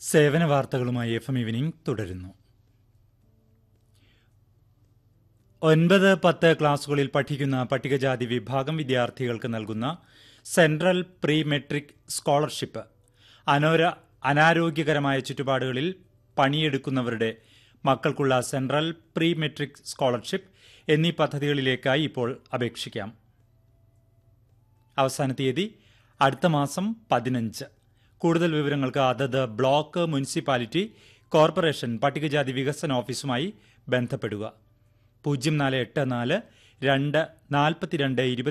സേവന വാർത്തകളുമായി F M evening തുടരുന്നു ഒൻപത് പത്ത് ക്ലാസുകളിൽ പഠിക്കുന്ന പട്ടികജാതി വിഭാഗം വിദ്യാർത്ഥികൾക്ക് നൽകുന്ന സെൻട്രൽ പ്രീ മെട്രിക് സ്കോളർഷിപ്പ് അനോര അനാരോഗ്യകരമായ ചുറ്റുപാടുകളിൽ പണിയെടുക്കുന്നവരുടെ മക്കൾക്കുള്ള സെൻട്രൽ പ്രീ മെട്രിക് സ്കോളർഷിപ്പ് എന്നീ പദ്ധതികളിലേക്കായി ഇപ്പോൾ അപേക്ഷിക്കാം അവസാന തീയതി അടുത്ത മാസം പതിനഞ്ച് കൂടുതൽ വിവരങ്ങൾക്ക് അതത് ബ്ലോക്ക് മുനിസിപ്പാലിറ്റി കോർപ്പറേഷൻ പട്ടികജാതി വികസന ഓഫീസുമായി ബന്ധപ്പെടുക പൂജ്യം നാല് എട്ട് നാല് രണ്ട് നാൽപ്പത്തിരണ്ട്